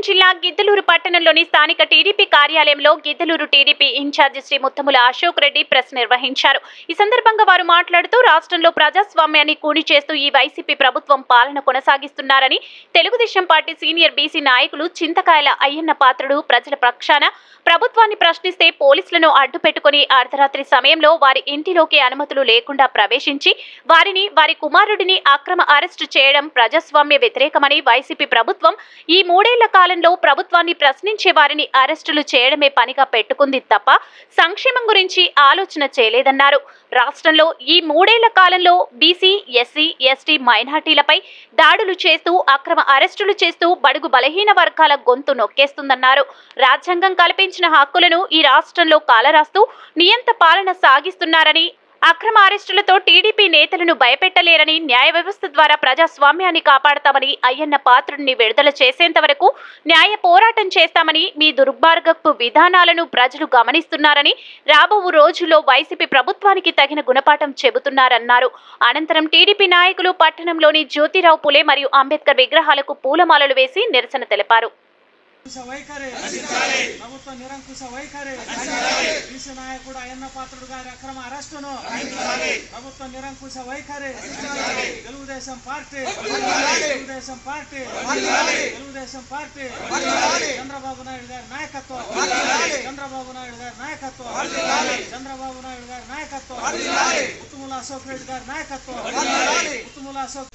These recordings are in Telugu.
జిల్లా గిద్దలూరు పట్టణంలోని స్థానిక టీడీపీ కార్యాలయంలో గిద్దలూరు టీడీపీ ఇన్ఛార్జి శ్రీ ముత్తముల అశోక్ రెడ్డి ప్రెస్ నిర్వహించారు ఈ సందర్భంగా వారు మాట్లాడుతూ రాష్ట్రంలో ప్రజాస్వామ్యాన్ని కూని చేస్తూ ఈ వైసీపీ ప్రభుత్వం పాలన కొనసాగిస్తున్నారని తెలుగుదేశం పార్టీ సీనియర్ బీసీ నాయకులు చింతకాయల అయ్యన్న పాత్రుడు ప్రజల పక్షాన ప్రభుత్వాన్ని ప్రశ్నిస్తే పోలీసులను అడ్డు పెట్టుకుని అర్ధరాత్రి సమయంలో వారి ఇంటిలోకి అనుమతులు లేకుండా ప్రవేశించి వారిని వారి కుమారుడిని అక్రమ అరెస్టు చేయడం ప్రజాస్వామ్య వ్యతిరేకమని వైసీపీ ప్రభుత్వం ఈ మూడేళ్ల కాలంలో ప్రభుత్వాన్ని ప్రశ్నించే వారిని అరెస్టులు చేయడమే పనిగా పెట్టుకుంది తప్ప సంక్షేమం గురించి ఆలోచన చేయలేదన్నారు రాష్ట్రంలో ఈ మూడేళ్ల కాలంలో బీసీ ఎస్సీ ఎస్టీ మైనార్టీలపై దాడులు చేస్తూ అక్రమ అరెస్టులు చేస్తూ బడుగు బలహీన వర్గాల గొంతు నొక్కేస్తుందన్నారు రాజ్యాంగం కల్పించిన హక్కులను ఈ రాష్ట్రంలో కాలరాస్తూ నియంత పాలన సాగిస్తున్నారని అక్రమ అరెస్టులతో టీడీపీ నేతలను భయపెట్టలేరని న్యాయ వ్యవస్థ ద్వారా ప్రజాస్వామ్యాన్ని కాపాడతామని అయ్యన్న పాత్రుడిని విడుదల చేసేంత వరకు న్యాయ పోరాటం చేస్తామని మీ దుర్మార్గపు విధానాలను ప్రజలు గమనిస్తున్నారని రాబో రోజుల్లో వైసీపీ ప్రభుత్వానికి తగిన గుణపాఠం చెబుతున్నారన్నారు అనంతరం టీడీపీ నాయకులు పట్టణంలోని జ్యోతిరావు పులే మరియు అంబేద్కర్ విగ్రహాలకు పూలమాలలు వేసి నిరసన తెలిపారు నిరంకుశ వైఖరి ప్రభుత్వ నిరంకుశ వైఖరి బీసీ నాయకుడు అయ్యన్న పాత్రుడు గారి అక్రమ అరెస్టును ప్రభుత్వ నిరంకుశ వైఖరి Telugu Desam party Telugu Desam party Telugu Desam party Chandrababu Naidu గారి నాయకత్వం చంద్రబాబు నాయుడు గారి నాయకత్వం చంద్రబాబు నాయుడు గారి నాయకత్వం ఉత్తముల అశోక్ రెడ్డి గారి నాయకత్వం ఉత్తముల అశోక్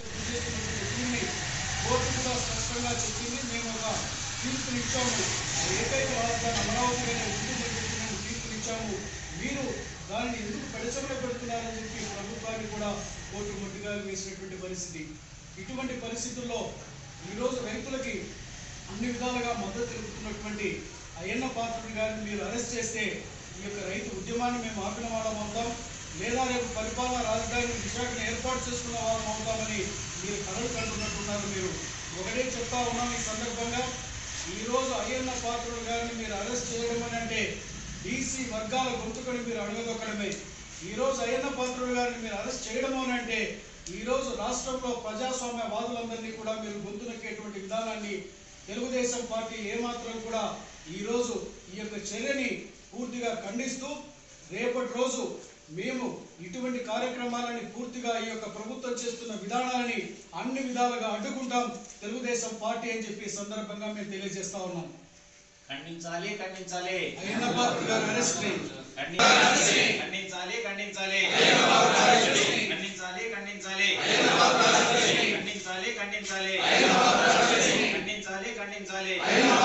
దీన్ని కోర్టు కూడా స్పష్టంగా చెప్పింది మేము ఒక తీర్పునిచ్చాము ఏకైక రాజధాని అమరావతి అనే ఉంటుందని చెప్పి మేము తీర్పునిచ్చాము మీరు దానిని ఎందుకు పెడచమని పెడుతున్నారని చెప్పి ప్రభుత్వాన్ని కూడా కోర్టు మొట్టిగా వేసినటువంటి పరిస్థితి ఇటువంటి పరిస్థితుల్లో ఈరోజు రైతులకి అన్ని విధాలుగా మద్దతు తెలుపుతున్నటువంటి అయ్యన్న పాత్రుడి గారిని మీరు అరెస్ట్ చేస్తే ఈ యొక్క రైతు ఉద్యమాన్ని మేము ఆపిన వాళ్ళం అవుతాం లేదా రేపు పరిపాలన రాజధాని విశాఖను ఏర్పాటు చేసుకున్న వాళ్ళం అవుతామని మీరు కలలు కంటున్నట్టున్నారు మీరు ఒకటే చెప్తా ఉన్నాం ఈ సందర్భంగా ఈరోజు అయ్యన్న పాత్రుడు గారిని మీరు అరెస్ట్ చేయడం అని అంటే బీసీ వర్గాల గొంతుకని మీరు అడగదొక్కడమే ఈరోజు అయ్యన్న పాత్రుడు గారిని మీరు అరెస్ట్ చేయడం అని అంటే ఈరోజు రాష్ట్రంలో ప్రజాస్వామ్య వాదులందరినీ కూడా మీరు గొంతు నొక్కేటువంటి విధానాన్ని తెలుగుదేశం పార్టీ ఏమాత్రం కూడా ఈరోజు ఈ యొక్క చర్యని పూర్తిగా ఖండిస్తూ రేపటి రోజు మేము ఇటువంటి కార్యక్రమాలని పూర్తిగా ఈ యొక్క ప్రభుత్వం చేస్తున్న విధానాలని అన్ని విధాలుగా అడ్డుకుంటాం తెలుగుదేశం పార్టీ అని చెప్పి ఈ సందర్భంగా మేము తెలియజేస్తా ఉన్నాం ఖండించాలి ఖండించాలి అయ్యన్న పాత్ర గారు అరెస్ట్ ఖండించాలి ఖండించాలి ఖండించాలి ఖండించాలి ఖండించాలి ఖండించాలి ఖండించాలి ఖండించాలి ఖండించాలి ఖండించాలి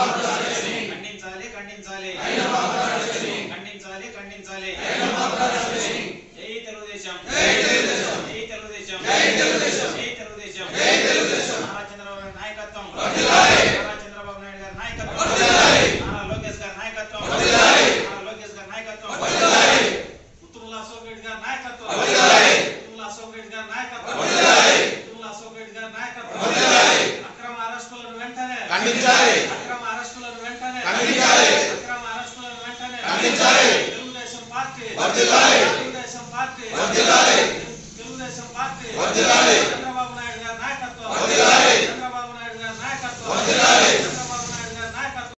ఖండించాలి ఖండించాలి ఖండించాలి జై తెలుగుదేశం జై తెలుగుదేశం జై తెలుగుదేశం నారా చంద్రబాబు నాయుడు నాయకత్వం నారా చంద్రబాబు నాయుడు గారి నాయకత్వం నారా లోకేష్ గారి నాయకత్వం నారా లోకేష్ గారి నాయకత్వం ఉత్తముల అశోక్ రెడ్డి గారి నాయకత్వం ఉత్తముల అశోక్ రెడ్డి గారి నాయకత్వం ఉత్తముల అశోక్ రెడ్డి గారి నాయకత్వం అక్రమ అరెస్టులను వెంటనే అక్రమ అరెస్టులను వెంటనే అక్రమ అరెస్టులను వెంటనే Telugu Desam party Telugu Desam party Telugu Desam party